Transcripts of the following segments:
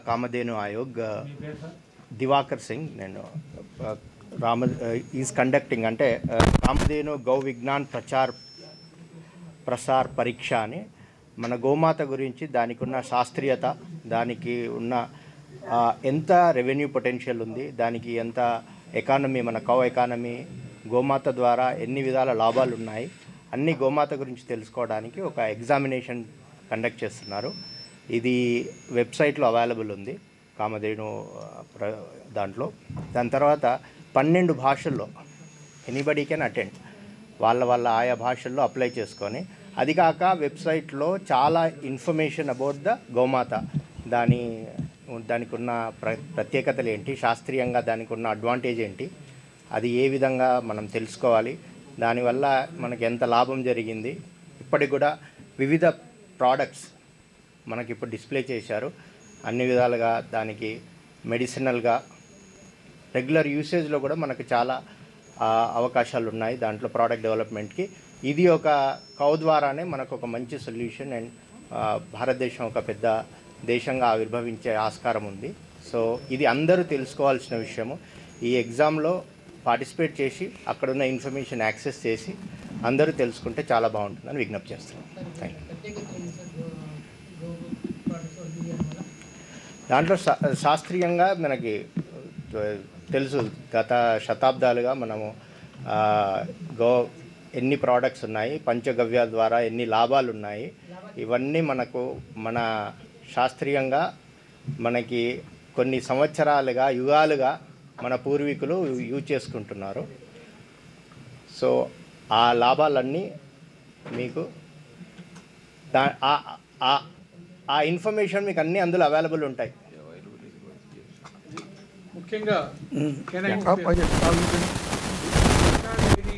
కామధేను ఆయోగ్ దివాకర్ సింగ్ నేను ఆ, Rama is conducting అంటే ఆ, కామధేను గౌ విజ్ఞాన్ ప్రచార్ ప్రసార్ పరీక్ష అని మన గోమాత గురించి దానికి ఉన్న శాస్త్రీయత దానికి ఉన్న ఆ, ఎంత రెవెన్యూ పొటెన్షియల్ ఉంది దానికి ఎంత ఎకానమీ మన కౌ ఎకానమీ గోమాత ద్వారా ఎన్ని విధాల లాభాలు ఉన్నాయి అన్ని గోమాత గురించి తెలుసుకోవడానికి ఒక ఎగ్జామినేషన్ కండక్ట్ చేస్తున్నారు ఇది వెబ్సైట్లో అవైలబుల్ ఉంది కామధేను ఆ, ప్ర దాంట్లో దాని తర్వాత పన్నెండు భాషల్లో ఎనీబడీ కెన్ అటెండ్ వాళ్ళ వాళ్ళ ఆయా భాషల్లో అప్లై చేసుకొని అది కాక వెబ్సైట్లో చాలా ఇన్ఫర్మేషన్ అబౌట్ ద గోమాత దాని దానికి ఉన్న ప్ర ప్రత్యేకతలు ఏంటి శాస్త్రీయంగా దానికి ఉన్న అడ్వాంటేజ్ ఏంటి అది ఏ విధంగా మనం తెలుసుకోవాలి దానివల్ల మనకి ఎంత లాభం జరిగింది ఇప్పటికి కూడా వివిధ ప్రోడక్ట్స్ మనకి ఇప్పుడు డిస్ప్లే చేశారు అన్ని విధాలుగా దానికి మెడిసినల్గా రెగ్యులర్ యూసేజ్లో కూడా మనకు చాలా ఆ, అవకాశాలు ఉన్నాయి దాంట్లో ప్రోడక్ట్ డెవలప్మెంట్కి ఇది ఒక కౌ ద్వారానే మనకు ఒక మంచి సొల్యూషన్ అండ్ ఆ, భారతదేశం ఒక పెద్ద దేశంగా ఆవిర్భవించే ఆస్కారం ఉంది సో ఇది అందరూ తెలుసుకోవాల్సిన విషయము ఈ ఎగ్జామ్లో పార్టిసిపేట్ చేసి అక్కడున్న ఇన్ఫర్మేషన్ యాక్సెస్ చేసి అందరూ తెలుసుకుంటే చాలా బాగుంటుందని విజ్ఞప్తి చేస్తున్నాను థ్యాంక్ యూ దాంట్లో శా- శాస్త్రీయంగా మనకి తె- తెలుసు గత శతాబ్దాలుగా మనము ఆ, గో ఎన్ని ప్రోడక్ట్స్ ఉన్నాయి పంచగవ్యాల ద్వారా ఎన్ని లాభాలు ఉన్నాయి ఇవన్నీ మనకు మన శాస్త్రీయంగా మనకి కొన్ని సంవత్సరాలుగా యుగాలుగా మన పూర్వీకులు యూజ్ చేసుకుంటున్నారు సో ఆ లాభాలన్నీ మీకు దా ఆ- ఆ- ఆ ఇన్ఫర్మేషన్ మీకు అన్నీ అందులో అవైలబుల్ ఉంటాయి ముఖ్యంగా can I Yeah. say- Oh, oh, yeah. Oh, you can- ఇది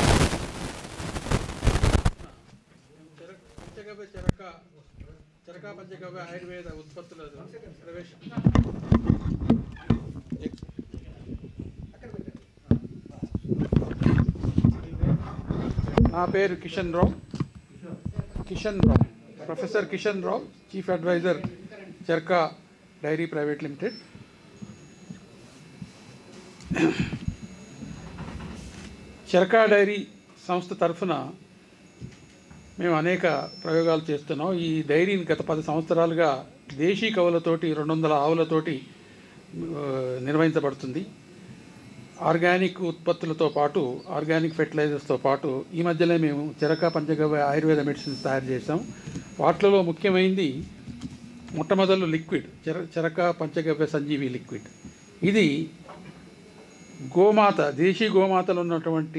చెరక- పంచగవ్య చెరక చెరక పంచగవ్య ఆయుర్వేద ఉత్పత్తుల ప్రవేశం నా పేరు Kishan Rao Kishan Rao professor Kishan Rao chief adviser Cherka dairy private limited Cheraka dairy సంస్థ తరఫున మేము అనేక ప్రయోగాలు చేస్తున్నాం ఈ డైరీని గత పది సంవత్సరాలుగా దేశీ కవులతోటి రెండు వందల ఆవులతోటి ఆ, నిర్వహించబడుతుంది ఆర్గానిక్ ఉత్పత్తులతో పాటు ఆర్గానిక్ ఫెర్టిలైజర్స్తో పాటు ఈ మధ్యనే మేము చెరక పంచగవ్య ఆయుర్వేద మెడిసిన్స్ తయారు చేసాం వాటిలో ముఖ్యమైనది మొట్టమొదలు లిక్విడ్ చెర చెరక పంచగవ్య సంజీవి లిక్విడ్ ఇది గోమాత దేశీ గోమాతలు ఉన్నటువంటి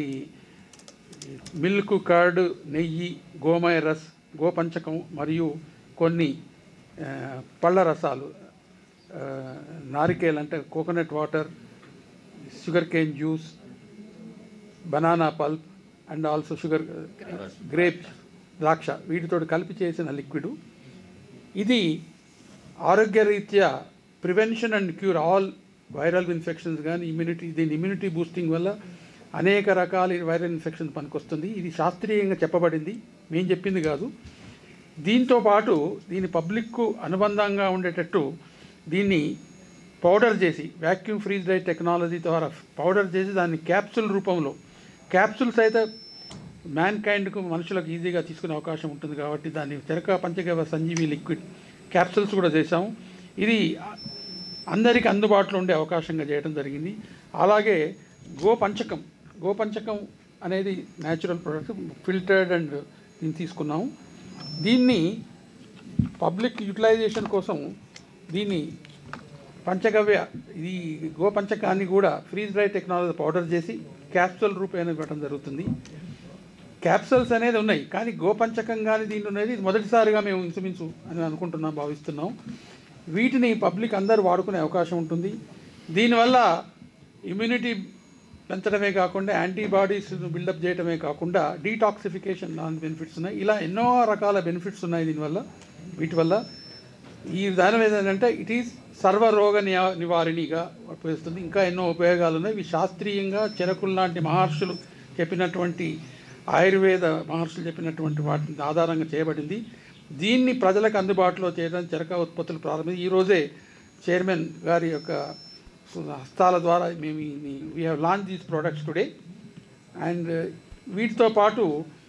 మిల్క్ కర్డ్ నెయ్యి గోమయ రస్ గోపంచకం మరియు కొన్ని ఆ, పళ్ళ రసాలు ఆ, నారికేల్ అంటే coconut water sugar cane juice banana pulp and also sugar grape ద్రాక్ష వీటితో కలిపి చేసిన లిక్విడ్ ఇది ఆరోగ్యరీత్యా prevention and cure all viral infections కానీ ఇమ్యూనిటీ దీని ఇమ్యూనిటీ బూస్టింగ్ వల్ల అనేక రకాల వైరల్ ఇన్ఫెక్షన్ పనికొస్తుంది ఇది శాస్త్రీయంగా చెప్పబడింది మేము చెప్పింది కాదు దీంతో పాటు దీని పబ్లిక్కు అనుబంధంగా ఉండేటట్టు దీన్ని పౌడర్ చేసి వ్యాక్యూమ్ ఫ్రీజ్ డ్రై టెక్నాలజీ ద్వారా పౌడర్ చేసి దాన్ని క్యాప్సూల్ రూపంలో క్యాప్సూల్స్ అయితే మ్యాన్ కైండ్కు మనుషులకు ఈజీగా తీసుకునే అవకాశం ఉంటుంది కాబట్టి దాన్ని తెరక పంచగవ సంజీవి లిక్విడ్ క్యాప్సూల్స్ కూడా చేశాము ఇది అందరికీ అందుబాటులో ఉండే అవకాశంగా చేయడం జరిగింది అలాగే గోపంచకం గోపంచకం అనేది న్యాచురల్ ప్రొడక్ట్ ఫిల్టర్డ్ అండ్ దీన్ని తీసుకున్నాము దీన్ని పబ్లిక్ యూటిలైజేషన్ కోసం దీన్ని పంచగవ్య ఈ గోపంచకాన్ని కూడా ఫ్రీజ్ డ్రై టెక్నాలజీ పౌడర్ చేసి క్యాప్సూల్ రూపేణ ఇవ్వడం జరుగుతుంది క్యాప్సూల్స్ అనేది ఉన్నాయి కానీ గోపంచకం కానీ దీంట్లో అనేది ఇది మొదటిసారిగా మేము ఇంచుమించు అని అనుకుంటున్నాం భావిస్తున్నాం వీటిని పబ్లిక్ అందరూ వాడుకునే అవకాశం ఉంటుంది దీనివల్ల ఇమ్యూనిటీ పెంచడమే కాకుండా యాంటీబాడీస్ బిల్డప్ చేయడమే కాకుండా డీటాక్సిఫికేషన్ దాని బెనిఫిట్స్ ఉన్నాయి ఇలా ఎన్నో రకాల బెనిఫిట్స్ ఉన్నాయి దీనివల్ల వీటి వల్ల ఈ దాని మీద ఏంటంటే ఇట్ ఈస్ సర్వరోగ నివా నివారణిగా ఉపయోగిస్తుంది ఇంకా ఎన్నో ఉపయోగాలు ఉన్నాయి ఇవి శాస్త్రీయంగా చెరకులు లాంటి మహర్షులు చెప్పినటువంటి ఆయుర్వేద మహర్షులు చెప్పినటువంటి వాటిని ఆధారంగా చేయబడింది దీన్ని ప్రజలకు అందుబాటులో చేయడం చెరక ఉత్పత్తులు ప్రారంభించి ఈరోజే చైర్మన్ గారి యొక్క హస్తాల ద్వారా మేము we have launch these products today and వీటితో పాటు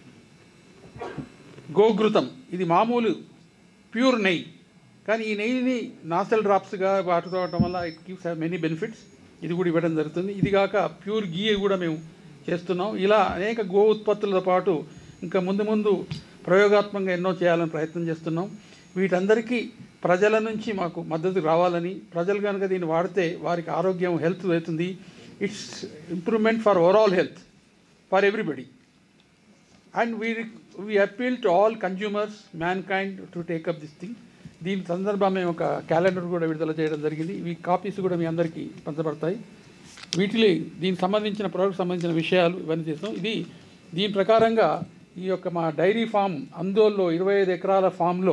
గోఘృతం ఇది మామూలు ప్యూర్ నెయ్యి కానీ ఈ నెయ్యిని నాసల్ డ్రాప్స్గా వాడుకోవడం వల్ల it gives have many benefits ఇది కూడా ఇవ్వడం జరుగుతుంది ఇది కాక ప్యూర్ గీ కూడా మేము చేస్తున్నాం ఇలా అనేక గో ఉత్పత్తులతో పాటు ఇంకా ముందు ముందు ప్రయోగాత్మకంగా ఎన్నో చేయాలని ప్రయత్నం చేస్తున్నాం వీటందరికీ ప్రజల నుంచి మాకు మద్దతు రావాలని ప్రజలు కనుక దీన్ని వాడితే వారికి ఆరోగ్యం హెల్త్ అవుతుంది it's improvement for overall health for everybody and we we appeal to all consumers mankind to take up this thing దీని సందర్భంగా మేము ఒక క్యాలెండర్ కూడా విడుదల చేయడం జరిగింది ఈ కాపీస్ కూడా మీ అందరికీ పంచబడతాయి వీటిలో దీనికి సంబంధించిన ప్రోడక్ట్ సంబంధించిన విషయాలు ఇవన్నీ చేస్తాం ఇది దీని ప్రకారంగా ఈ యొక్క మా డైరీ ఫామ్ అందోల్లో ఇరవై ఐదు ఎకరాల ఫామ్లో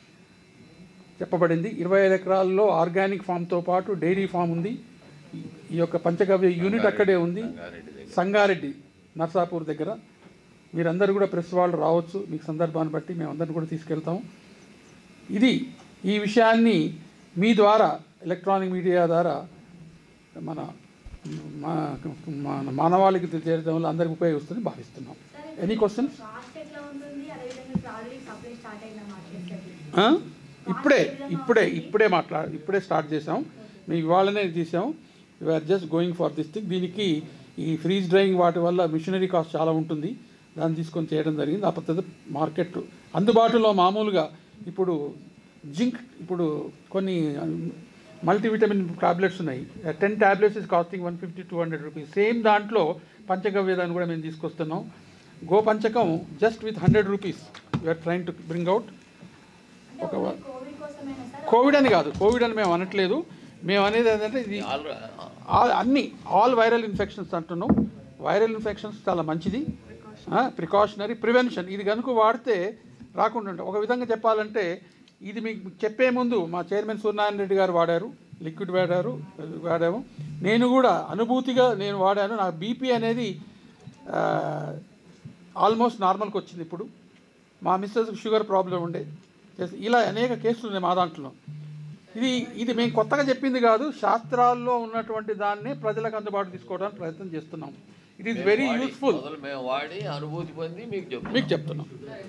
చెప్పబడింది ఇరవై ఐదు ఎకరాల్లో ఆర్గానిక్ ఫామ్తో పాటు డైరీ ఫామ్ ఉంది ఈ- ఈ యొక్క పంచగవ్య యూనిట్ అక్కడే ఉంది సంగారెడ్డి నర్సాపూర్ దగ్గర మీరందరూ కూడా ప్రెస్ వాళ్ళు రావచ్చు మీకు సందర్భాన్ని బట్టి మేము అందరిని కూడా తీసుకెళ్తాం ఇది ఈ విషయాన్ని మీ ద్వారా ఎలక్ట్రానిక్ మీడియా ద్వారా మన మా- మన మానవాళికి చేరడం వల్ల అందరికి ఉపయోగిస్తుంది భావిస్తున్నాం ఎనీ క్వశ్చన్స్ కాస్ట్ ఎట్లా ఉంటుంది అదేవిధంగా ఇప్పుడు ఆల్రెడీ సప్లై స్టార్ట్ అయిందా మార్కెట్కి ఇప్పుడే ఇప్పుడే ఇప్పుడే మాట్లా ఇప్పుడే స్టార్ట్ చేసాం మేము ఇవాళనే తీసాం we are just going for this thing దీనికి ఈ ఫ్రీజ్ డ్రైయింగ్ వాటి వల్ల మిషనరీ కాస్ట్ చాలా ఉంటుంది దాన్ని తీసుకొని చేయడం జరిగింది కాకపోతే మార్కెట్ అందుబాటులో మామూలుగా ఇప్పుడు జింక్ ఇప్పుడు కొన్ని మల్టీవిటమిన్ టాబ్లెట్స్ ఉన్నాయి ten tablets is costing one fifty two hundred rupees same దాంట్లో పంచగవ్యదాన్ని కూడా మేము తీసుకొస్తున్నాం గో పంచకం just with hundred rupees we are trying to bring out అంటే ఒక ఓన్లీ కోవిడ్ కోసమేనా సార్ కోవిడ్ అని కాదు కోవిడ్ అని మేము అనట్లేదు మేము అనేది ఏంటంటే ఇది ఆల్ అన్ని ఆల్ వైరల్ ఇన్ఫెక్షన్స్ అంటున్నాం వైరల్ ఇన్ఫెక్షన్స్ చాలా మంచిది ప్రికాషనరీ ప్రివెన్షన్ ఇది కనుక వాడితే రాకుండా ఉంటాం. ఒక విధంగా చెప్పాలంటే ఇది మీకు చెప్పే ముందు మా చైర్మన్ సూర్యనారాయణ రెడ్డి గారు వాడారు లిక్విడ్ వాడారు వాడాము నేను కూడా అనుభూతిగా నేను వాడాను నాకు బీపీ అనేది ఆల్మోస్ట్ నార్మల్కి వచ్చింది ఇప్పుడు మా మిస్సెస్కి షుగర్ ప్రాబ్లం ఉండే చేసి- ఇలా అనేక కేసులు ఉన్నాయి మా దాంట్లో ఇది ఇది మేము కొత్తగా చెప్పింది కాదు శాస్త్రాల్లో ఉన్నటువంటి దాన్ని ప్రజలకు అందుబాటు తీసుకోవడానికి ప్రయత్నం చేస్తున్నాం ఇట్ ఈస్ వెరీ వాడి- యూస్ఫుల్ మొదలు మేము వాడి అనుభూతి పొంది మీకు చెప్తాం మీకు చెప్తున్నాం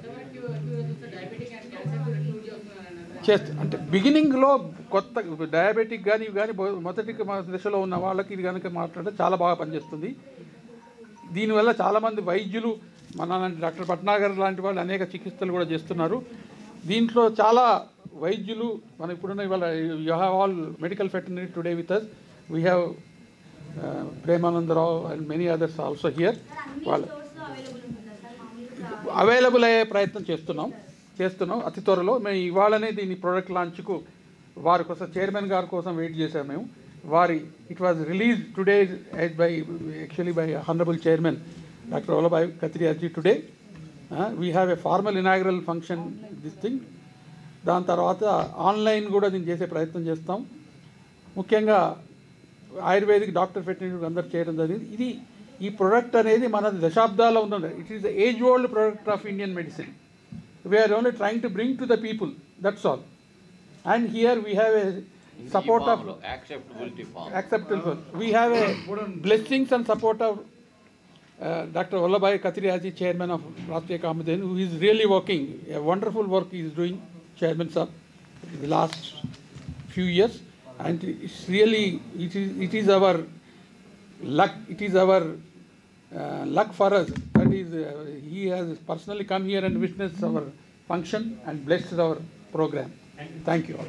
చేస్తా అంటే బిగినింగ్లో కొత్త డయాబెటిక్ కానీ ఇవి కానీ బో- మొదటి మా దశలో ఉన్న వాళ్ళకి ఇది కనుక మాట్లాడితే చాలా బాగా పనిచేస్తుంది దీనివల్ల చాలామంది వైద్యులు మన లాంటి డాక్టర్ పట్నాగర్ లాంటి వాళ్ళు అనేక చికిత్సలు కూడా చేస్తున్నారు దీంట్లో చాలా వైద్యులు మన ఇప్పుడున్న ఇవాళ you have all medical veterinary today with us we have Premanandarao and many others also here sir అన్ని వాళ్ళ స్టోర్స్లో అవైలబుల్ ఉంటుందా సార్ మామూలుగా అవైలబుల్ అయ్యే ప్రయత్నం చేస్తున్నాం చేస్తున్నాం అతి త్వరలో మేము ఇవాళనే దీని ప్రోడక్ట్ లాంచ్కు వారి కోసం చైర్మన్ గారి కోసం వెయిట్ చేసాం మేము వారి it was release today by actually by honourable chairman doctor Vallabhbhai Kathiriaji today we have a formal inaugural function this thing దాని తర్వాత ఆన్లైన్ కూడా దీన్ని చేసే ప్రయత్నం చేస్తాం ముఖ్యంగా ఆయుర్వేదిక్ డాక్టర్ ఫెటర్నరీ అందరు చేయడం జరిగింది ఇది ఈ ప్రొడక్ట్ అనేది మన దశాబ్దాల్లో ఉన్నది it is the age old product of Indian medicine we are only trying to bring to the people that's all and here we have a support of acceptability form acceptable. We have a blessings and support of uh, Dr. Vallabhai Katriyaji, chairman of Rashtriya Kamaden, who is really working, a wonderful work he is doing, chairman sir, the last few years. And it's really, it is, it is our luck, it is our uh, luck for us. That is, uh, he has personally come here and witnessed our function and blessed our program. Thank you all.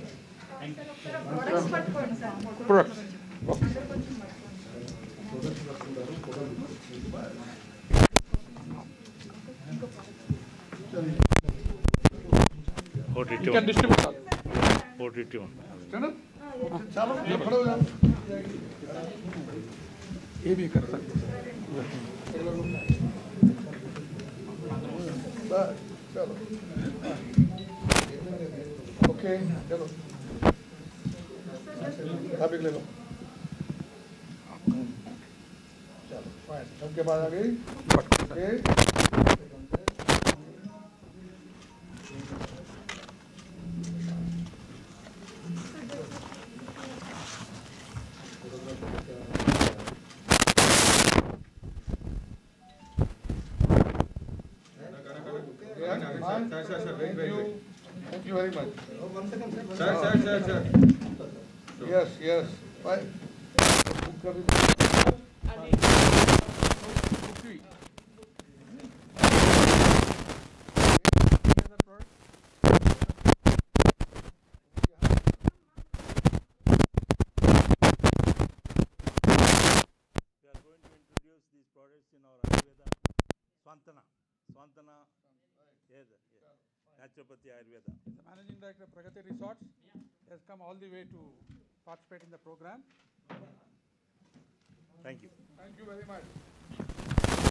Products. OTT You can distribute all. OTT ये भी कर सकते okay चलो आप एक ले लो चलो fine सबके बाद आ गई okay you very much. Sir, sir, sir, sir. Yes, yes. Bye. Prithvi We are going to introduce these products in our Ayurveda, Swantana, Swantana, yes, yes, Naturopathy Ayurveda. The managing director of Pragati Resorts has come all the way to participate in the program. Thank you. Thank you very much.